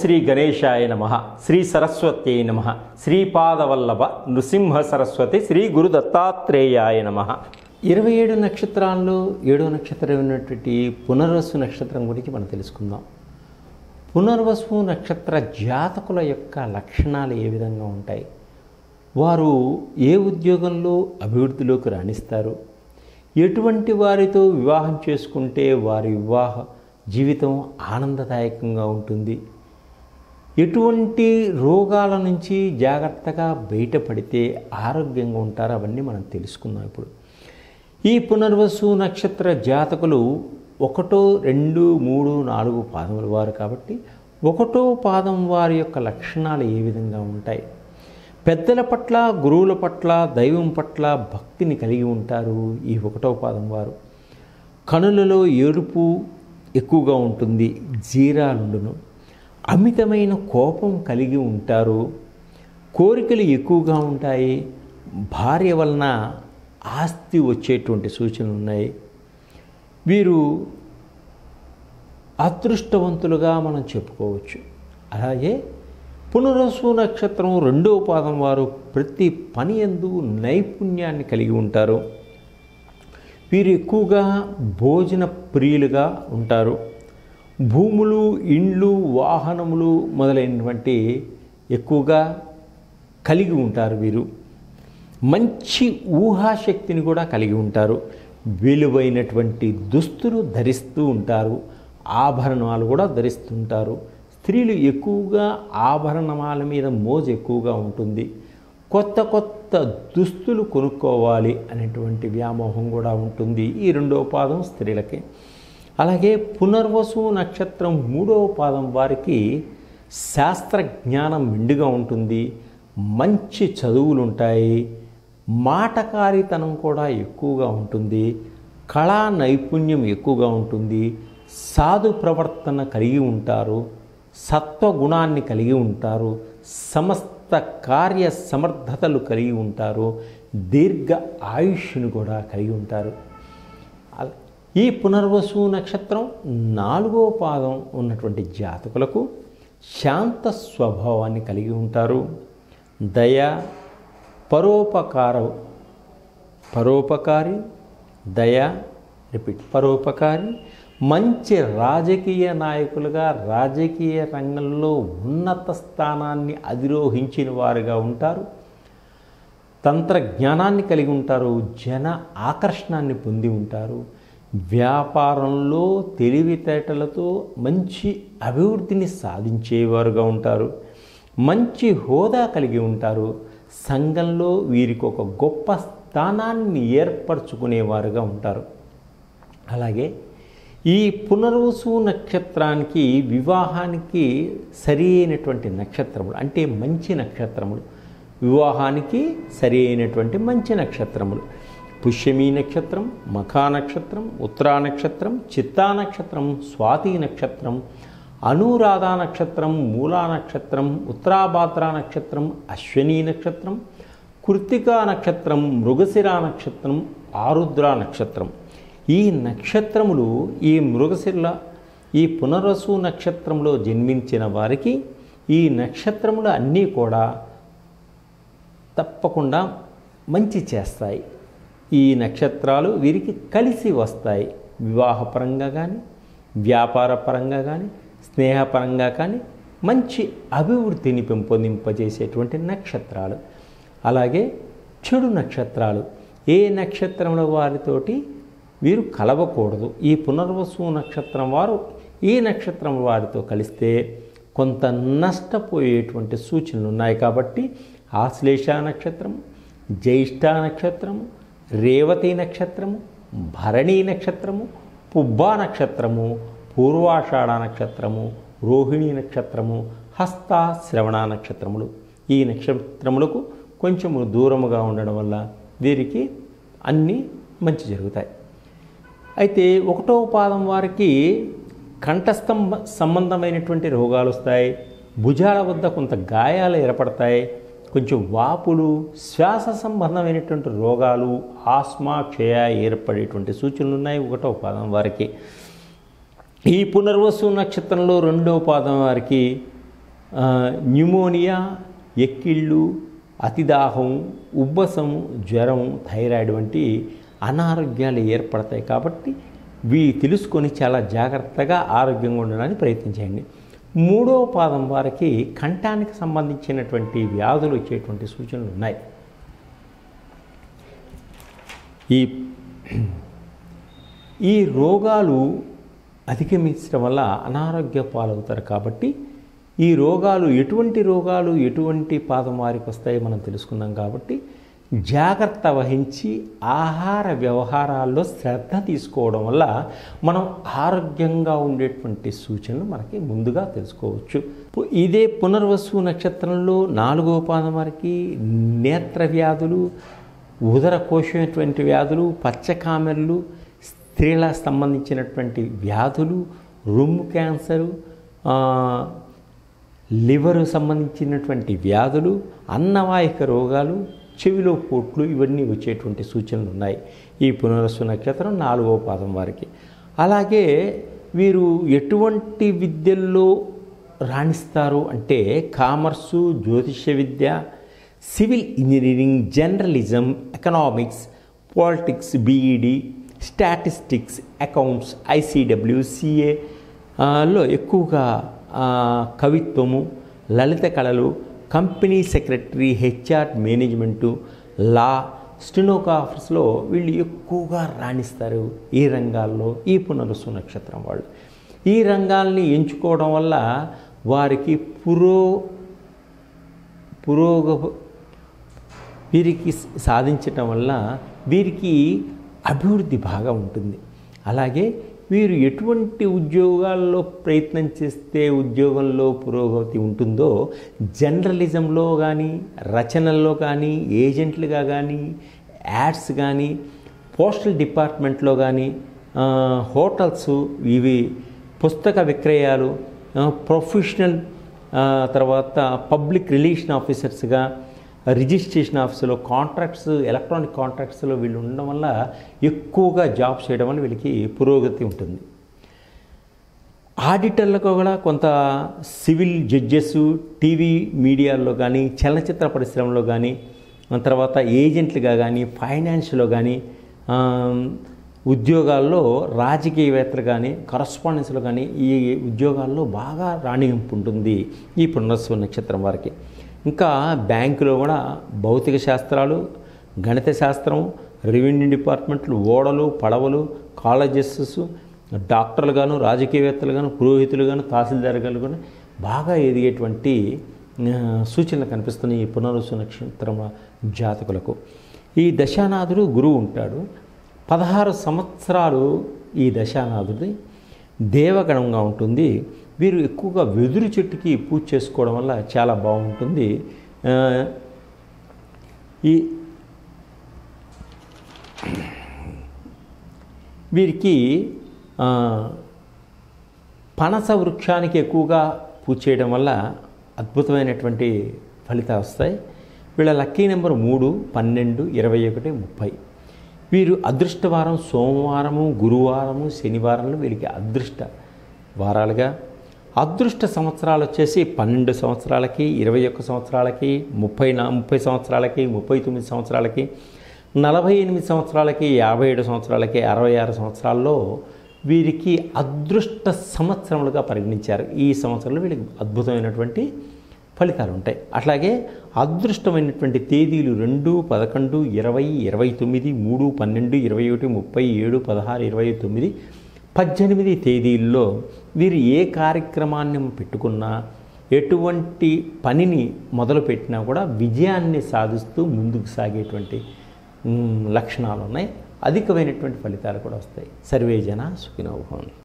శ్రీ గణేశాయ నమ శ్రీ సరస్వత్యై నమ శ్రీపాదవల్లభ నృసింహ సరస్వతి శ్రీ గురు దత్తాత్రేయాయ నమ ఇరవై ఏడు నక్షత్రాల్లో ఏడో నక్షత్రం ఉన్నటువంటి పునర్వసు నక్షత్రం గురించి మనం తెలుసుకుందాం పునర్వసు నక్షత్ర జాతకుల యొక్క లక్షణాలు ఏ విధంగా ఉంటాయి వారు ఏ ఉద్యోగంలో అభివృద్ధిలోకి రాణిస్తారు ఎటువంటి వారితో వివాహం చేసుకుంటే వారి వివాహ జీవితం ఆనందదాయకంగా ఉంటుంది ఎటువంటి రోగాల నుంచి జాగ్రత్తగా బయటపడితే ఆరోగ్యంగా ఉంటారో అవన్నీ మనం తెలుసుకుందాం ఇప్పుడు ఈ పునర్వసు నక్షత్ర జాతకులు ఒకటో రెండు మూడు నాలుగు పాదముల వారు కాబట్టి ఒకటో పాదం వారి యొక్క లక్షణాలు ఏ విధంగా ఉంటాయి పెద్దల పట్ల గురువుల పట్ల దైవం పట్ల భక్తిని కలిగి ఉంటారు ఈ ఒకటో పాదం వారు కనులలో ఏడుపు ఎక్కువగా ఉంటుంది జీరాలుండును అమితమైన కోపం కలిగి ఉంటారు కోరికలు ఎక్కువగా ఉంటాయి భార్య వలన ఆస్తి వచ్చేటువంటి సూచనలు ఉన్నాయి వీరు అదృష్టవంతులుగా మనం చెప్పుకోవచ్చు అలాగే పునరసు నక్షత్రం రెండవ పాదం వారు ప్రతి పని ఎందు నైపుణ్యాన్ని కలిగి ఉంటారు వీరు ఎక్కువగా భోజన ప్రియులుగా ఉంటారు భూములు ఇండ్లు వాహనములు మొదలైనటువంటి ఎక్కువగా కలిగి ఉంటారు వీరు మంచి ఊహాశక్తిని కూడా కలిగి ఉంటారు విలువైనటువంటి దుస్తులు ధరిస్తూ ఉంటారు ఆభరణాలు కూడా ధరిస్తుంటారు స్త్రీలు ఎక్కువగా ఆభరణాల మీద మోజు ఎక్కువగా ఉంటుంది కొత్త కొత్త దుస్తులు కొనుక్కోవాలి అనేటువంటి వ్యామోహం కూడా ఉంటుంది ఈ రెండవ పాదం స్త్రీలకి అలాగే పునర్వసు నక్షత్రం మూడవ పాదం వారికి శాస్త్ర జ్ఞానం మెండుగా ఉంటుంది మంచి చదువులు ఉంటాయి మాటకారితనం కూడా ఎక్కువగా ఉంటుంది కళా నైపుణ్యం ఎక్కువగా ఉంటుంది సాధు ప్రవర్తన కలిగి ఉంటారు సత్వగుణాన్ని కలిగి ఉంటారు సమస్త కార్య సమర్థతలు కలిగి ఉంటారు దీర్ఘ ఆయుష్ను కూడా కలిగి ఉంటారు అల- ఈ పునర్వసు నక్షత్రం నాలుగో పాదం ఉన్నటువంటి జాతకులకు శాంత స్వభావాన్ని కలిగి ఉంటారు దయ పరోపకార పరోపకారి దయ రిపీట్ పరోపకారి మంచి రాజకీయ నాయకులుగా రాజకీయ రంగంలో ఉన్నత స్థానాన్ని అధిరోహించిన వారుగా ఉంటారు తంత్ర జ్ఞానాన్ని కలిగి ఉంటారు జన ఆకర్షణాన్ని పొంది ఉంటారు వ్యాపారంలో తెలివితేటలతో మంచి అభివృద్ధిని సాధించేవారుగా ఉంటారు మంచి హోదా కలిగి ఉంటారు సంఘంలో వీరికి ఒక గొప్ప స్థానాన్ని ఏర్పరచుకునేవారుగా ఉంటారు అలాగే ఈ పునర్వసు నక్షత్రానికి వివాహానికి సరి అయినటువంటి నక్షత్రములు అంటే మంచి నక్షత్రములు వివాహానికి సరి అయినటువంటి మంచి నక్షత్రములు పుష్యమీ నక్షత్రం మఖా నక్షత్రం ఉత్తరా నక్షత్రం చిత్తా నక్షత్రం స్వాతి నక్షత్రం అనురాధ నక్షత్రం మూలా నక్షత్రం ఉత్తరాభాద్ర నక్షత్రం అశ్వనీ నక్షత్రం కృత్తికా నక్షత్రం మృగశిర నక్షత్రం ఆరుద్ర నక్షత్రం ఈ నక్షత్రములు ఈ మృగశిర ఈ పునరసు నక్షత్రంలో జన్మించిన వారికి ఈ నక్షత్రములు అన్నీ కూడా తప్పకుండా మంచి చేస్తాయి ఈ నక్షత్రాలు వీరికి కలిసి వస్తాయి వివాహపరంగా కానీ వ్యాపారపరంగా కానీ స్నేహపరంగా కానీ మంచి అభివృద్ధిని పెంపొందింపజేసేటువంటి నక్షత్రాలు అలాగే చెడు నక్షత్రాలు ఏ నక్షత్రంలో వారితోటి వీరు కలవకూడదు ఈ పునర్వసు నక్షత్రం వారు ఈ నక్షత్రం వారితో కలిస్తే కొంత నష్టపోయేటువంటి సూచనలు ఉన్నాయి కాబట్టి ఆశ్లేష నక్షత్రం జ్యేష్ఠ నక్షత్రము రేవతి నక్షత్రము భరణీ నక్షత్రము పుబ్బా నక్షత్రము పూర్వాషాఢ నక్షత్రము రోహిణి నక్షత్రము హస్త శ్రవణ నక్షత్రములు ఈ నక్షత్రములకు కొంచెము దూరముగా ఉండడం వల్ల వీరికి అన్నీ మంచి జరుగుతాయి అయితే ఒకటో పాదం వారికి కంఠస్తంభ సంబంధమైనటువంటి రోగాలు వస్తాయి భుజాల వద్ద కొంత గాయాలు ఏర్పడతాయి కొంచెం వాపులు శ్వాస సంబంధమైనటువంటి రోగాలు ఆస్మా క్షయ ఏర్పడేటువంటి సూచనలు ఉన్నాయి ఒకటో పాదం వారికి ఈ పునర్వసు నక్షత్రంలో రెండో పాదం వారికి ఆ, న్యూమోనియా ఎక్కిళ్ళు అతిదాహం ఉబ్బసం జ్వరం థైరాయిడ్ వంటి అనారోగ్యాలు ఏర్పడతాయి కాబట్టి వీ తెలుసుకొని చాలా జాగ్రత్తగా ఆరోగ్యంగా ఉండడానికి ప్రయత్నించండి మూడో పాదం వారికి కంఠానికి సంబంధించినటువంటి వ్యాధులు వచ్చేటువంటి సూచనలు ఉన్నాయి ఈ ఈ రోగాలు అధిగమించడం వల్ల అనారోగ్య పాలవుతారు కాబట్టి ఈ రోగాలు ఎటువంటి రోగాలు ఎటువంటి పాదం వారికి వస్తాయో మనం తెలుసుకున్నాం కాబట్టి జాగ్రత్త వహించి ఆహార వ్యవహారాల్లో శ్రద్ధ తీసుకోవడం వల్ల మనం ఆరోగ్యంగా ఉండేటువంటి సూచనలు మనకి ముందుగా తెలుసుకోవచ్చు పు- ఇదే పునర్వసు నక్షత్రంలో నాలుగో పాదం వారికి నేత్ర వ్యాధులు ఉదర కోశమైనటువంటి వ్యాధులు పచ్చకామెర్లు స్త్రీలకు సంబంధించినటువంటి వ్యాధులు రొమ్ము క్యాన్సరు ఆ, లివరు సంబంధించినటువంటి వ్యాధులు అన్నవాహిక రోగాలు చెవిలో పోట్లు ఇవన్నీ వచ్చేటువంటి సూచనలు ఉన్నాయి ఈ పునరస్సు నక్షత్రం నాలుగవ పాదం వారికి అలాగే వీరు ఎటువంటి విద్యల్లో రాణిస్తారు అంటే కామర్సు జ్యోతిష విద్య civil engineering journalism economics politics BEd statistics accounts ICW CA లో ఎక్కువగా ఆ, కవిత్వము లలిత కళలు company secretary HR management law స్టెనోగ్రాఫర్స్లో వీళ్ళు ఎక్కువగా రాణిస్తారు ఈ రంగాల్లో ఈ పునరుసు నక్షత్రం వాళ్ళు ఈ రంగాల్ని ఎంచుకోవడం వల్ల వారికి పురో పురోగ వీరికి సాధించటం వల్ల వీరికి అభివృద్ధి బాగా ఉంటుంది అలాగే వీరు ఎటువంటి ఉద్యోగాల్లో ప్రయత్నం చేస్తే ఉద్యోగంలో పురోగతి ఉంటుందో జర్నలిజంలో కానీ రచనల్లో కానీ ఏజెంట్లుగా కానీ యాడ్స్ కానీ పోస్టల్ డిపార్ట్మెంట్లో కానీ ఆ, హోటల్స్ ఇవి పుస్తక విక్రయాలు ఆ, ప్రొఫెషనల్ ఆ, తర్వాత పబ్లిక్ రిలేషన్ ఆఫీసర్స్గా రిజిస్ట్రేషన్ ఆఫీసులో కాంట్రాక్ట్స్ ఎలక్ట్రానిక్ కాంట్రాక్ట్స్లో వీళ్ళు ఉండడం వల్ల ఎక్కువగా జాబ్ చేయడం వల్ల వీళ్ళకి పురోగతి ఉంటుంది ఆడిటర్లకు కూడా కొంత సివిల్ జడ్జెస్ టీవీ మీడియాల్లో కానీ చలనచిత్ర పరిశ్రమలో కానీ ఆ తర్వాత ఏజెంట్లుగా కానీ ఫైనాన్స్లో కానీ ఆ, ఉద్యోగాల్లో రాజకీయవేత్తలు కానీ కరస్పాండెన్స్లో కానీ ఈ ఉద్యోగాల్లో బాగా రాణింపు ఉంటుంది ఈ పునర్స్వ నక్షత్రం వారికి ఇంకా బ్యాంకులో కూడా భౌతిక శాస్త్రాలు గణిత శాస్త్రం రెవెన్యూ డిపార్ట్మెంట్లు ఓడలు పడవలు కాలేజెస్ డాక్టర్లు గాను రాజకీయవేత్తలు గాను పురోహితులు గాను తహసీల్దార్ గారు కానీ బాగా ఎదిగేటువంటి ఆ, సూచనలు కనిపిస్తున్నాయి ఈ పునరుసు నక్షత్రం జాతకులకు ఈ దశానాథుడు గురువు ఉంటాడు పదహారు సంవత్సరాలు ఈ దశానాథుడి దేవగణంగా ఉంటుంది వీరు ఎక్కువగా వెదురు చెట్టుకి పూజ చేసుకోవడం వల్ల చాలా బాగుంటుంది ఆ, ఈ వీరికి ఆ, పనస వృక్షానికి ఎక్కువగా పూజ చేయడం వల్ల అద్భుతమైనటువంటి ఫలితాలు వస్తాయి వీళ్ళ లక్కీ నెంబర్ మూడు పన్నెండు ఇరవై ఒకటి ముప్పై వీరు అదృష్టవారం సోమవారము గురువారము శనివారంలో వీరికి అదృష్ట వారాలుగా అదృష్ట సంవత్సరాలు వచ్చేసి పన్నెండు సంవత్సరాలకి ఇరవై ఒక్క సంవత్సరాలకి ముప్పై నా ముప్పై సంవత్సరాలకి ముప్పై తొమ్మిది సంవత్సరాలకి నలభై ఎనిమిది సంవత్సరాలకి యాభై ఏడు సంవత్సరాలకి అరవై ఆరు సంవత్సరాల్లో వీరికి అదృష్ట సంవత్సరములుగా పరిగణించారు ఈ సంవత్సరంలో వీళ్ళకి అద్భుతమైనటువంటి ఫలితాలు ఉంటాయి అట్లాగే అదృష్టమైనటువంటి తేదీలు రెండు పదకొండు ఇరవై ఇరవై తొమ్మిది మూడు పన్నెండు ఇరవై ఒకటి ముప్పై ఏడు పదహారు ఇరవై తొమ్మిది పద్దెనిమిది తేదీల్లో వీరు ఏ కార్యక్రమాన్ని పెట్టుకున్నా ఎటువంటి పనిని మొదలుపెట్టినా కూడా విజయాన్ని సాధిస్తూ ముందుకు సాగేటువంటి మ్, లక్షణాలు ఉన్నాయి అధికమైనటువంటి ఫలితాలు కూడా వస్తాయి సర్వే జన సుఖినోభవం